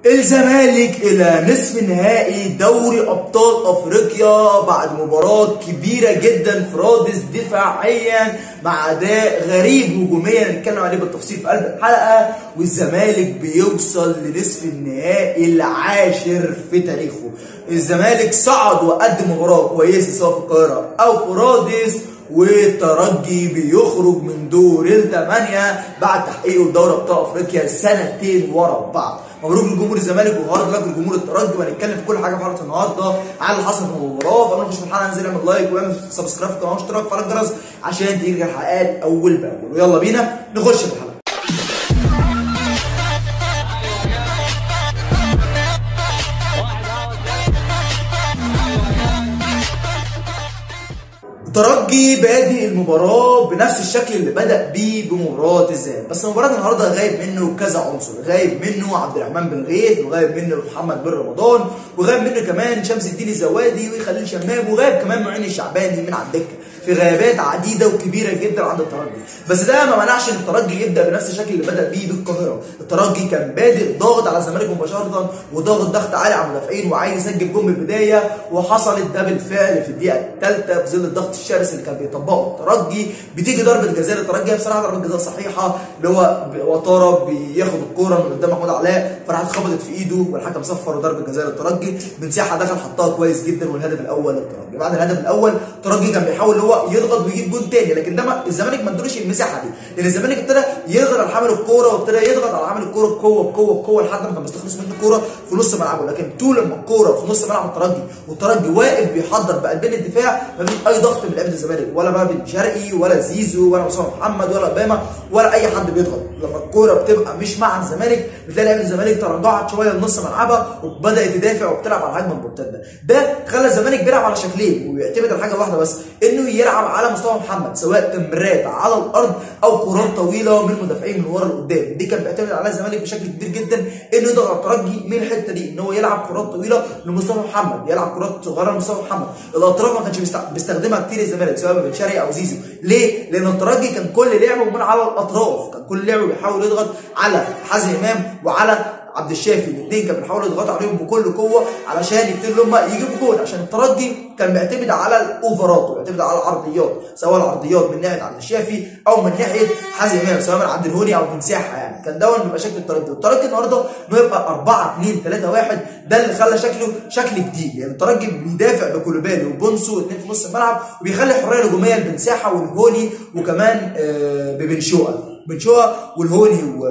الزمالك الى نصف نهائي دوري ابطال افريقيا بعد مباراه كبيره جدا في رادس دفاعيا مع اداء غريب هجوميا هنتكلم عليه بالتفصيل في قلب الحلقه والزمالك بيوصل لنصف النهائي العاشر في تاريخه الزمالك صعد وقدم مباراه كويسه سواء في القاهره او في رادس والترجي بيخرج من دور الثمانيه بعد تحقيقه دوري ابطال افريقيا سنتين ورا بعض مبروك لجمهور الزمالك وهارد لك لجمهور الترجي وهنتكلم في كل حاجه في حلقه النهارده على اللي حصل في المباراه فقبل ما نخش في الحلقه انزل اعمل لايك واعمل سبسكرايب في القناه واشتراك في الجرس عشان تيجي الحلقات اول باول ويلا بينا نخش في الحلقه الترجي بادئ المباراة بنفس الشكل اللي بدأ بيه بمباراة الذهاب، بس مباراة النهارده غايب منه كذا عنصر، غايب منه عبد الرحمن بن غيث، وغايب منه محمد بن رمضان، وغايب منه كمان شمس الدين الزوادي وخليل شمام، وغايب كمان معين الشعباني من على الدكة، في غيابات عديدة وكبيرة جدا عند الترجي، بس ده ما منعش ان الترجي يبدأ بنفس الشكل اللي بدأ بيه بالقاهرة، الترجي كان بادئ ضاغط على الزمالك مباشرة وضاغط ضغط عالي على المدافعين وعايز يسجل جول من البداية وحصلت ده بالفعل في الدقيقة الثالثة بظل الضغط الشرس اللي كان بيطبقه الترجي بتيجي ضربه جزاء للترجي بصراحه ضربه جزاء صحيحه اللي هو وطاره بياخد الكوره من قدام محمود علاء فراحت خبطت في ايده والحكم صفر ضربه جزاء للترجي من ساحه دخل حطها كويس جدا والهدف الاول للترجي بعد الهدف الاول الترجي كان بيحاول اللي هو يضغط ويجيب جول تاني لكن ده ما الزمالك ما ادولوش المساحه دي لان الزمالك ابتدى يضغط على حامل الكوره وابتدى يضغط على حامل الكوره بقوه بقوه بقوه لحد ما كان بيستخلص منه الكوره في نص ملعبه لكن طول ما الكوره في نص ملعب الترجي والترجي واقف بيحضر بقلبين الدفاع ما فيش اي ضغط من لعيبه الزمالك ولا بقى بن شرقي ولا زيزو ولا مصطفى محمد ولا اوباما ولا اي حد بيضغط لما الكوره بتبقى مش مع الزمالك بتلاقي لعيبه الزمالك تراجعت شويه لنص ملعبها وبدات تدافع وبتلعب على الهجمه المرتده ده خلى الزمالك بيلعب على شكلين وبيعتمد على حاجه واحده بس انه يلعب على مصطفى محمد سواء تمريرات على الارض او كرات طويله من المدافعين من ورا لقدام دي كان بيعتمد عليها الزمالك بشكل كبير جدا انه يضغط على الترجي من الحته دي ان هو يلعب كرات طويله لمصطفى محمد يلعب كرات صغيره لمصطفى محمد الاطراف ما كانش بيستخدمها كتير الزمالك سواء بن شرقي او زيزو ليه؟ لان الترجي كان كل لعبه من على الاطراف كان كل لعبه بيحاول يضغط على حازم امام وعلى عبد الشافي الاثنين كانوا بيحاولوا يضغطوا عليهم بكل قوه علشان يبتدوا هم يجيبوا جول عشان الترجي كان بيعتمد على الاوفرات وبيعتمد على العرضيات سواء العرضيات من ناحيه عبد الشافي او من ناحيه حازم امام سواء من عبد الهوني او من ساحه يعني كان دون بيبقى شكل الترجي والترجي النهارده انه يبقى 4 2 3 1 ده اللي خلى شكله شكل جديد يعني الترجي بيدافع بكولوبالي وبونسو اثنين في نص الملعب وبيخلي حريه هجوميه لبن ساحه والهوني وكمان آه ببن شوقه بن شوقه والهوني و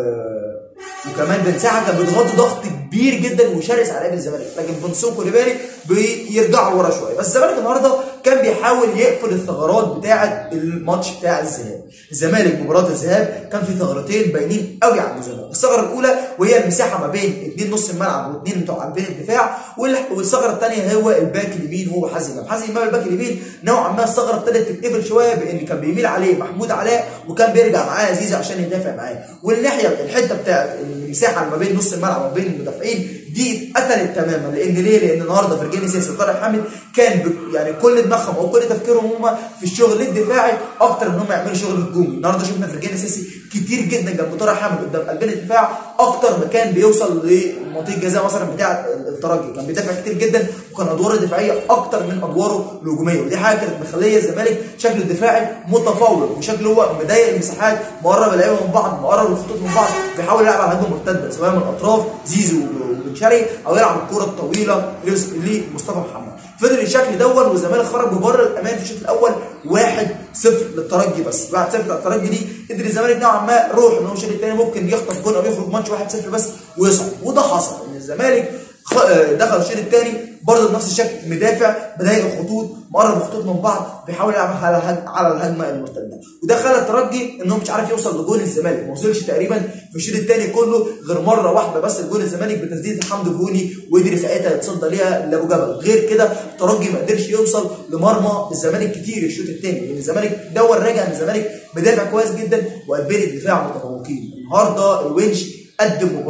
وكمان بن ساعه كان بيضغطوا ضغط كبير جدا وشرس على لعيبه الزمالك لكن بنسو كوليبالي بيرجعوا ورا شويه بس الزمالك النهارده كان بيحاول يقفل الثغرات بتاعه الماتش بتاع الذهاب الزمالك مباراه الذهاب كان في ثغرتين باينين قوي عند الزمالك الثغره الاولى وهي المساحه ما بين اثنين نص الملعب واثنين بتوع قلبين الدفاع والثغره الثانيه هو الباك اليمين هو حازم امام حازم امام الباك اليمين نوعا ما الثغره ابتدت تتقفل شويه بان كان بيميل عليه محمود علاء وكان بيرجع معاه زيزو عشان يدافع معاه والناحيه الحته بتاعت المساحه اللي ما بين نص الملعب وما بين المدافعين دي اتقتلت تماما لان ليه؟ لان النهارده فرجاني سياسي وطارق حامد كان يعني كل دماغهم او كل تفكيرهم هم في الشغل الدفاعي اكتر من هم يعملوا شغل هجومي النهارده شفنا فرجاني سياسي كتير جدا جنب طارق حامد قدام قلبين الدفاع اكتر ما كان بيوصل لمنطقه الجزاء مثلا بتاعه الترجي كان بيدافع كتير جدا وكان ادواره الدفاعيه اكتر من ادواره الهجوميه ودي حاجه كانت مخليه الزمالك شكله الدفاعي متفوق وشكله هو مضايق المساحات مقرب اللعيبه من بعض مقرب الخطوط من بعض بيحاول يلعب على هجمه مرتده سواء من الاطراف زيزو وبن شرقي او يلعب الكره الطويله لمصطفى محمد فضل الشكل دون والزمالك خرج ببره الامان في الشوط الاول 1-0 للترجي بس 1-0 للترجي دي قدر الزمالك نوعا ما روح ان هو الشوط الثاني ممكن يخطف جول او يخرج ماتش 1-0 بس ويصعد وده حصل ان الزمالك دخل الشوط الثاني برضه بنفس الشكل مدافع بضايق الخطوط مقرب الخطوط من بعض بيحاول يلعب على على الهجمه المرتده وده خلى الترجي ان هو مش عارف يوصل لجول الزمالك ما وصلش تقريبا في الشوط الثاني كله غير مره واحده بس لجول الزمالك بتسديده حمد الهوني وقدر ساعتها يتصدى ليها لابو جبل غير كده الترجي ما قدرش يوصل لمرمى الزمالك كتير الشوط الثاني لان الزمالك دور راجع ان الزمالك مدافع كويس جدا وقلبين الدفاع متفوقين النهارده الونش قدم مباراه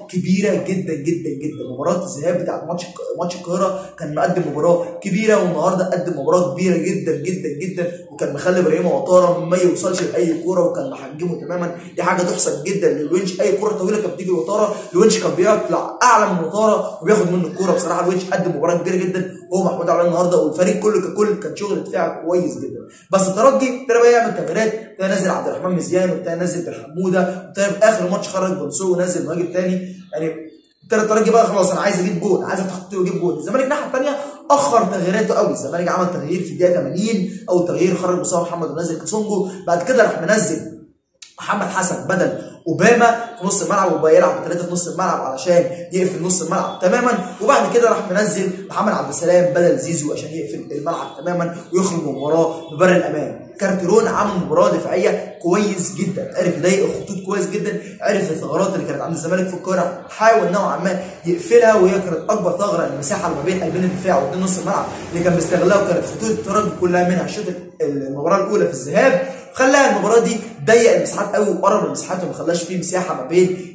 كبيره جدا جدا جدا مباراه الذهاب بتاعت ماتش ماتش القاهره كان مقدم مباراه كبيره والنهارده قدم مباراه كبيره جدا جدا جدا وكان مخلي ابراهيم وطاره ما يوصلش لاي كوره وكان محجمه تماما دي حاجه تحسب جدا للونش اي كوره طويله كانت بتيجي لوطاره الونش كان بيطلع اعلى من وطاره وبياخد منه الكوره بصراحه الونش قدم مباراه كبيره جدا هو محمود علي النهارده والفريق كله ككل كان شغل دفاع كويس جدا بس الترجي ابتدى بقى يعمل تغييرات ابتدى نزل عبد الرحمن مزيان وابتدى نزل بن حموده وابتدى في اخر ماتش خرج بنسو ونزل مهاجم تاني يعني ابتدى الترجي بقى خلاص انا عايز اجيب جول عايز افتح خطوط واجيب جول الزمالك الناحيه الثانيه اخر تغييراته قوي الزمالك عمل تغيير في الدقيقه 80 او تغيير خرج مصطفى محمد ونزل كاسونجو بعد كده راح منزل محمد حسن بدل اوباما في نص الملعب وبقى يلعب بثلاثه في نص الملعب علشان يقفل نص الملعب تماما وبعد كده راح منزل محمد عبد السلام بدل زيزو عشان يقفل الملعب تماما ويخرج من المباراه ببر الامان كارتيرون عمل مباراه دفاعيه كويس جدا عرف يضايق الخطوط كويس جدا عرف الثغرات اللي كانت عند الزمالك في القاهره حاول نوعا ما يقفلها وهي كانت اكبر ثغره المساحه اللي ما بين قلبين الدفاع وقدام نص الملعب اللي كان بيستغلها وكانت خطوط الترجي كلها منها الشوط المباراه الاولى في الذهاب خلاها المباراه دي ضيق المساحات قوي وقرب المساحات وما خلاش فيه مساحه ما بين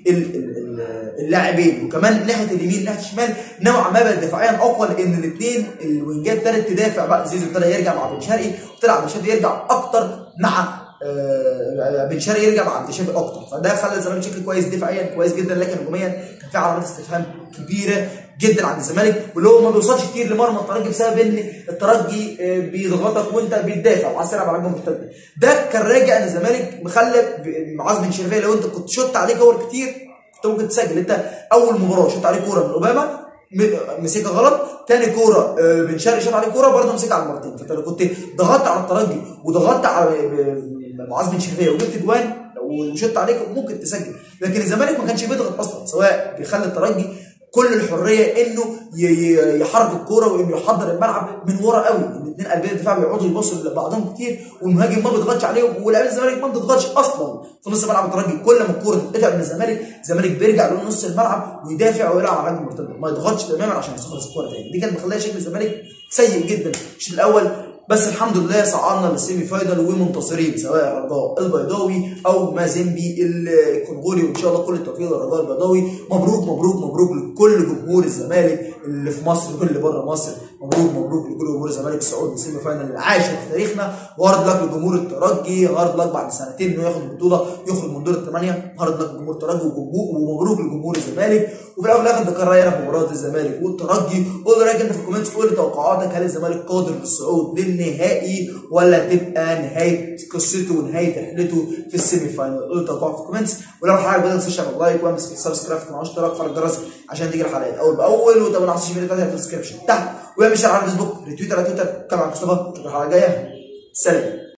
اللاعبين وكمان ناحيه اليمين ناحيه الشمال نوعا ما بقت دفاعيا اقوى لان الاثنين الوينجات ابتدت تدافع بقى زيزو ابتدى يرجع مع بن شرقي وابتدى عبد الشافي يرجع اكتر مع آه بن شرقي يرجع مع عبد الشافي اكتر فده خلى الزمالك بشكل كويس دفاعيا كويس جدا لكن هجوميا كان في علامات استفهام كبيره جدا عند الزمالك واللي هو ما بيوصلش كتير لمرمى الترجي بسبب ان الترجي بيضغطك وانت بتدافع وعايز تلعب على هجمه مرتده ده كان راجع ان الزمالك مخلي معاذ بن شريفيه لو انت كنت شوت عليه كور كتير كنت ممكن تسجل انت اول مباراه شوت عليه كوره من اوباما مسكها غلط تاني كوره بن شرقي شاط عليه كوره برضه مسكها على المرتين فانت لو كنت ضغطت على الترجي وضغطت على معاذ بن شريفيه وجبت جوان وشط عليك ممكن تسجل لكن الزمالك ما كانش بيضغط اصلا سواء بيخلي الترجي كل الحريه انه يحرك الكوره وانه يحضر الملعب من ورا قوي الاثنين قلبين الدفاع بيقعدوا يبصوا لبعضهم كتير والمهاجم ما بيضغطش عليهم ولاعيبه الزمالك ما بتضغطش اصلا في نص ملعب الترجي كل ما الكوره تتقطع من الزمالك الزمالك بيرجع لنص الملعب ويدافع ويلعب على هجمه مرتده ما يضغطش تماما عشان يخلص الكوره تاني دي كانت مخليه شكل الزمالك سيء جدا الشوط الاول بس الحمد لله صعدنا للسيمي فاينل ومنتصرين سواء الرجاء البيضاوي او مازيمبي الكونغولي وان شاء الله كل التوفيق للرجاء البيضاوي مبروك مبروك مبروك لكل جمهور الزمالك اللي في مصر واللي بره مصر مبروك مبروك لكل جمهور الزمالك الصعود للسيمي فاينل العاشر في تاريخنا وهارد لك لجمهور الترجي هارد لك بعد سنتين انه ياخد البطوله يخرج من دور الثمانيه هارد لك لجمهور الترجي ومبروك لجمهور الزمالك وفي الاول والاخر ده كان راينا في مباراه الزمالك والترجي قول رايك انت في الكومنتس قول لي توقعاتك هل الزمالك قادر للصعود للنهائي ولا تبقى نهايه قصته ونهايه رحلته في السيمي فاينل قول لي توقعاتك في الكومنتس ولو حابب ما تنساش تعمل لايك واعمل سبسكرايب في القناه واشتراك في الجرس عشان تيجي الحلقات اول باول وتابعنا على السوشيال ميديا في الديسكربشن تحت واعمل شير على الفيسبوك ريتويت على تويتر كمان مصطفى اشوفك الحلقه الجايه سلام